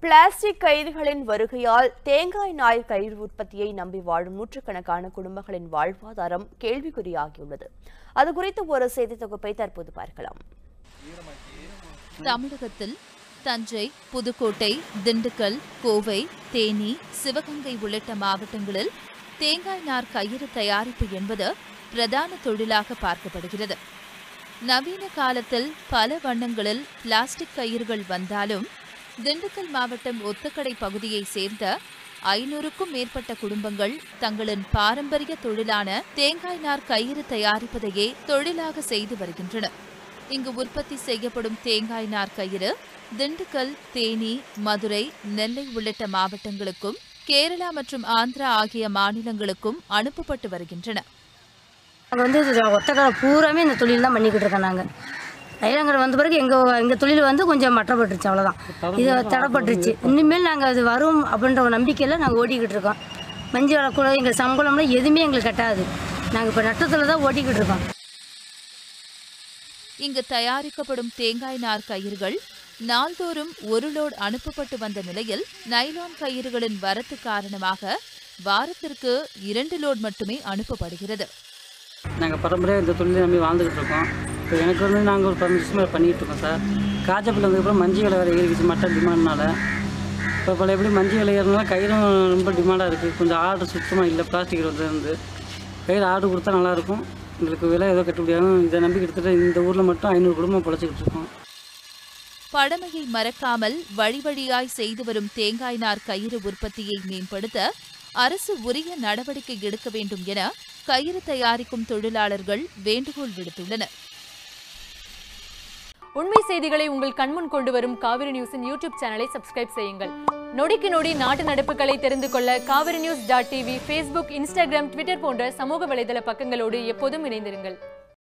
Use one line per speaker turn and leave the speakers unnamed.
plastic கயிறுகளின் வருகையால் தேங்காய் நார் கயிறு உற்பத்தியை நம்பி வாழும் நூற்றுக்கணக்கான குடும்பங்களின் வாழ்வாதாரம் கேள்விக்குறியாகியுள்ளது அது குறித்து ஒரு செய்தி தொகுப்பை தற்போது பார்க்கலாம்
தமிழகத்தில் தஞ்சை புதுக்கோட்டை திண்டுக்கல் கோவை தேனி சிவகங்கை உள்ளிட்ட மாவட்டங்களில் தேங்காய் நார் கயிறு தயாரிப்பு என்பது பிரதான தொழிலாக பார்க்கப்படுகிறது நவீன காலத்தில் பல வண்ணங்களில் பிளாஸ்டிக் கயிறுகள் வந்தாலும் திண்டுக்கல் மாவட்டம் ஒத்தக்கடை பகுதியைச் சேர்ந்த ஐநூறுக்கும் மேற்பட்ட குடும்பங்கள் தங்களின் பாரம்பரிய தொழிலான தேங்காய் நார் கயிறு தயாரிப்பதையே தொழிலாக செய்து வருகின்றன இங்கு உற்பத்தி செய்யப்படும் தேங்காய் நார் கயிறு திண்டுக்கல் தேனி மதுரை நெல்லை உள்ளிட்ட மாவட்டங்களுக்கும் கேரளா மற்றும் ஆந்திரா ஆகிய மாநிலங்களுக்கும் அனுப்பப்பட்டு வருகின்றன
நாங்கள் வந்து இது ஒத்தக்கடை பூராமே இந்த தொழில் தான் பண்ணிக்கிட்டு இருக்கோம் நாங்கள் தைலங்கரை வந்த பிறகு எங்கள் எங்கள் தொழில் வந்து கொஞ்சம் மற்றப்பட்டுருச்சு அவ்வளோதான் இது தடைப்பட்டுருச்சு இனிமேல் நாங்கள் அது வரும் அப்படின்ற ஒரு நம்பிக்கையில் நாங்கள் ஓடிக்கிட்டு இருக்கோம் மஞ்சள் வளக்கூட எங்கள் சம்பளம்லாம் எதுவுமே எங்களுக்கு கட்டாது நாங்கள் இப்போ நட்டத்தில் தான் ஓடிக்கிட்டு இருக்கோம்
இங்கு தயாரிக்கப்படும் தேங்காய் நார் கயிறுகள் நாள்தோறும் ஒரு லோட் அனுப்பப்பட்டு வந்த நிலையில் நைலான் கயிறுகளின் வரத்து காரணமாக வாரத்திற்கு இரண்டு லோட் மட்டுமே அனுப்பப்படுகிறது
நாங்கள் பரம்பரையாக இந்த தொழிலை நம்பி வாழ்ந்துக்கிட்டு இருக்கோம் இப்போ எனக்கு வந்து நாங்கள் ஒரு பதினஞ்சு வருஷமாக பண்ணிகிட்டு இருக்கோம் சார் காஜப்பில் வந்ததுக்கப்புறம் மஞ்சள் விலை வேறு ஏறிக்கிச்சு மட்டன் டிமாண்ட்னால இப்போ பல எப்படி மஞ்சள் விலை ஏறினால கயிறும் ரொம்ப டிமாண்டாக இருக்குது கொஞ்சம் ஆர்டர் சுத்தமாக இல்லை பிளாஸ்டிக் வந்து கயிறு ஆர்டர் கொடுத்தா நல்லாயிருக்கும் எங்களுக்கு விலை ஏதோ கட்டுப்படியாகும் இதை நம்பி கிட்டத்தட்ட இந்த ஊரில் மட்டும் ஐநூறு குடும்பம் பொழைச்சிக்கிட்டு இருக்கோம்
பழமையை மறக்காமல் வழி வழியாய் செய்து வரும் தேங்காய் நார் கயிறு உற்பத்தியை மேம்படுத்த அரசு உரிய நடவடிக்கை எடுக்க வேண்டும் என கயிறு தயாரிக்கும் தொழிலாளர்கள் வேண்டுகோள் விடுத்துள்ளனர்
உண்மை செய்திகளை உங்கள் கண்முன் கொண்டு வரும் காவிரி நியூஸின் யூடியூப் சேனலை சப்ஸ்கிரைப் செய்யுங்கள் நொடிக்கு நொடி நாட்டு நடப்புகளை தெரிந்து கொள்ள Kaveri news dot TV Facebook Instagram Twitter போன்ற சமூக வலைதள பக்கங்களோடு எப்போதும் இணைந்திருங்கள்